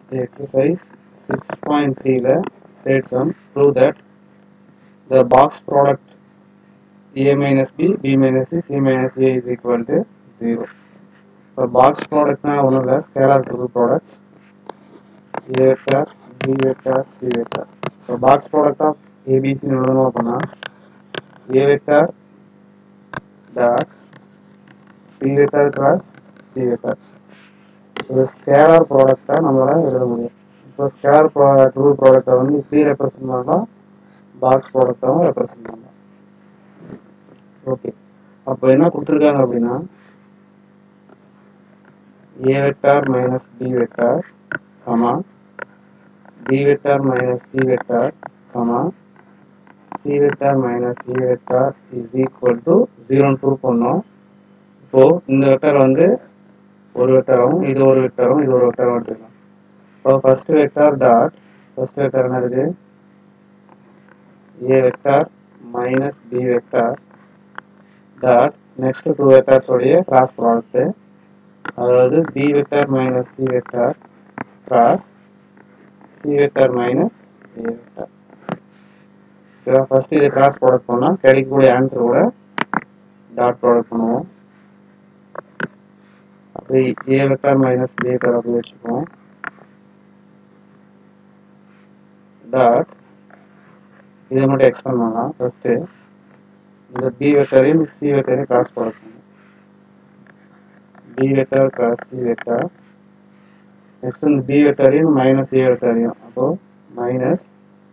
exercise 6.3 ல state sum prove that the box product a minus b b minus c c minus a is equal to 0 இப்போ box ப்ராடக்ட்னா ஒன்றும் இல்லை scalar triple product A vector B vector C vector இப்போ box product of ஏபிசின்னு எழுதணும் அப்படின்னா A vector dot B vector cross C vector ஒரு scalar ப்ராடக்டாக நம்மளால் எழுத முடியும் இப்போ ஸ்கேலார் ட்ரிபிள் ப்ராடக்டை வந்து இப்படி ரெப்ரசென்ட் பண்ணலாம் பாக்ஸ் ப்ராடக்டாகவும் ரெப்ரசென்ட் பண்ணலாம் ஓகே அப்போ என்ன கொடுத்துருக்காங்க அப்படின்னா a vector minus b vector comma b vector minus c vector comma c vector minus e vector is equal to 0 prove பண்ணோம் இப்போ இந்த வெக்டர் வந்து ஒரு வெக்டரும் இது ஒரு வெக்டரும் இது ஒரு வெக்டரும் எடுத்துக்கலாம் இப்போ first vector dot first vector என்ன இருக்கு a vector minus b vector dot next two vectors உடைய கிராஸ் ப்ராடக்ட் அதாவது B vector minus C vector cross C vector minus A vector ஓகேவா ஃபர்ஸ்ட் இதை கிராஸ் ப்ராடக்ட் பண்ணால் கிடைக்கக்கூடிய ஆன்சர் கூட dot product பண்ணுவோம் அப்படி A vector minus B vector அப்படி வச்சுக்குவோம் டாட் இதை மட்டும் எக்ஸ்பெண்ட் பண்ணலாம் ஃபர்ஸ்ட் இந்த பி வெக்டரையும் சி வெக்டரையும் கிராஸ் ப்ராடக்ட் பண்ணுவோம் b vector cross c vector next வந்து b வெக்டரையும் மைனஸ் a வெக்டரையும் அப்போ minus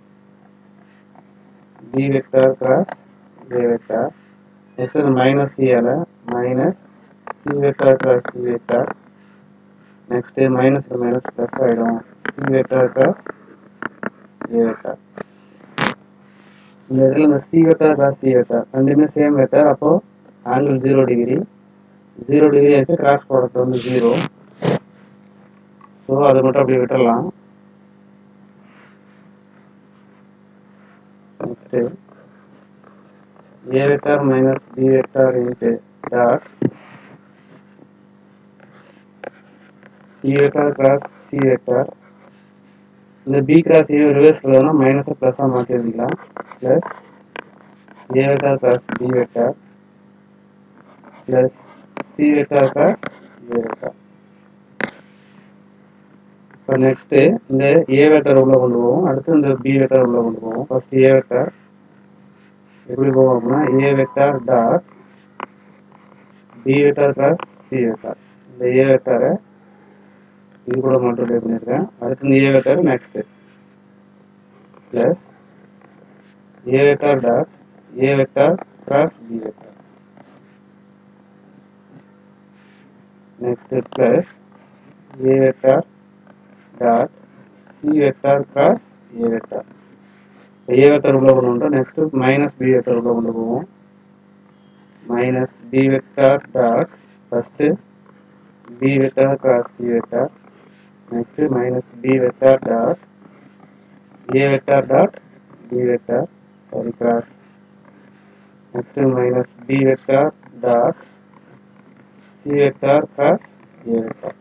b vector cross a vector next வந்து மைனஸ் c ஆல minus c vector cross c vector next minus minus plus ஆயிடும் c vector cross a vector இந்த இடத்துல இந்த c vector cross c vector ரெண்டுமே same vector அப்போ angle zero degree zero degree ஆச்சு cross product வந்து zero so அதை மட்டும் அப்படியே விட்டுடலாம் next A vector minus B vector into dot C vector cross C vector இந்த பி கிராஸ் ஏ ரிவர்ஸ் எழுதணும்னா மைனஸை ப்ளஸ்ஸாக மாற்றி எழுதிக்கலாம் plus A vector cross B vector plus C vector cross A vector இப்போ நெக்ஸ்ட்டு இந்த ஏ வெக்டார் உள்ள கொண்டு போவோம் அடுத்து இந்த பி வெக்டார் உள்ள கொண்டு போவோம் ஃபர்ஸ்ட் ஏ வெக்டார் எப்படி போவோம் அப்படின்னா A vector dot B vector cross C vector இந்த ஏ வெக்டாரை இது கூட மல்டிப்ளை பண்ணியிருக்கேன் அடுத்து இந்த A vector next plus A vector dot A vector cross B vector next plus a vector dot c vector cross a vector a vector உள்ள கொண்டு வந்து நெக்ஸ்ட் மைனஸ் பி வெக்டர் உள்ள கொண்டு போவோம் minus B vector dot first B vector cross C vector next minus B vector dot A vector dot B vector sorry cross next minus B vector dot C vector cross A vector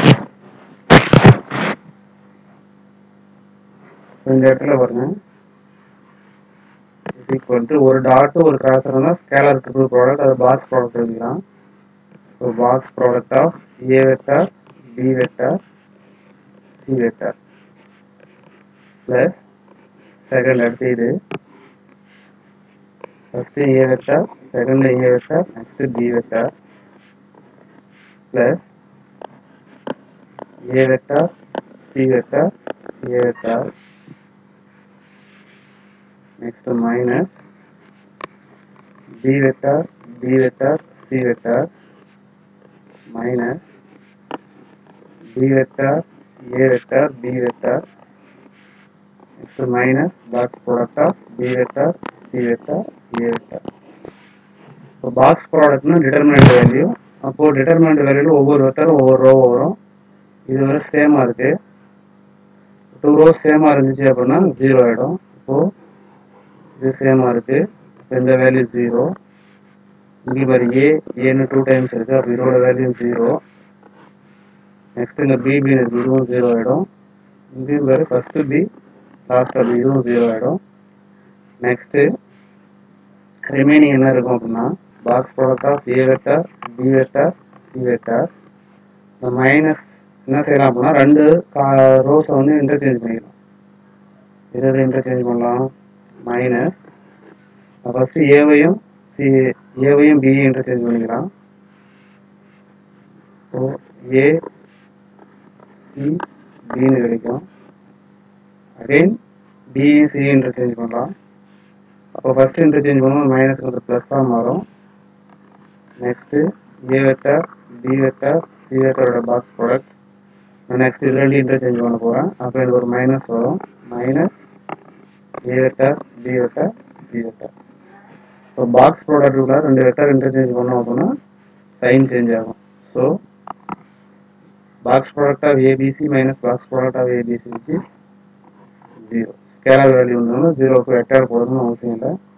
இந்த இடத்துல பாருங்க is equal to ஒரு dot ஒரு cross இருந்தால் scalar triple product அது box product எழுதிக்கலாம் so box product of A vector B vector C vector plus second அடுத்து இது first A vector second A vector next B vector plus a vector c vector a vector next minus b vector b vector c vector minus b vector a vector b vector next minus dot product of b vector c vector a vector இப்போ box ப்ராடக்ட்னா determinant value அப்போ determinant வேல்யூல ஒவ்வொரு வெக்டரும் ஒவ்வொரு row வரும் இது வரை சேமா இருக்கு டூ ரோஸ் சேமா இருந்துச்சு அப்படின்னா ஜீரோ ஆயிடும் இப்போ இது சேமா இருக்கு இந்த வேல்யூ ஜீரோ இங்கே பாரு ஏ ஏன்னு டூ டைம்ஸ் இருக்கு அப்போ இதோட வேல்யூ ஜீரோ நெக்ஸ்ட் இங்கே பிபி இருக்கு இதுவும் ஜீரோ ஆகிடும் இங்கேயும் பாரு ஃபஸ்ட்டு பி லாஸ்ட் பி இதுவும் ஜீரோ ஆகிடும் நெக்ஸ்ட்டு ரிமைனிங் என்ன இருக்கும் அப்படின்னா box product of A vector B vector C vector இந்த மைனஸ் என்ன செய்யலாம் அப்படின்னா ரெண்டு ரோஸை வந்து இன்டர்சேஞ்ச் பண்ணிக்கலாம் எதாவது இன்டர்சேஞ்ச் பண்ணலாம் மைனஸ் ஃபஸ்ட்டு ஏவையும் சி ஏவையும் பியும் இன்டர்சேஞ்ச் பண்ணிக்கலாம் ஸோ ஏ சி பின்னு கிடைக்கும் அகைன் பியும் சி இன்டர்சேஞ்ச் பண்ணலாம் அப்போ ஃபஸ்ட்டு இன்டர்சேஞ்ச் பண்ணும்போது மைனஸ் வந்து ப்ளஸ்ஸாக மாறும் next A vector B vector C வெக்டரோட பாக்ஸ் ப்ராடக்ட் நான் நெக்ஸ்ட் இது ரெண்டு இன்டர்சேஞ்ச் பண்ண போகிறேன் அப்போ இது ஒரு மைனஸ் வரும் minus A vector B vector C vector so box ப்ராடக்ட்டுக்குள்ள ரெண்டு வெக்டர் இன்டர்சேஞ்ச் பண்ணோம் அப்படின்னா சைன் சேஞ்ச் ஆகும் so box product of A B C minus box product of A B C zero scalar value வந்து ஜீரோக்கு வெக்டர் போடணும்னு அவசியம் இல்லை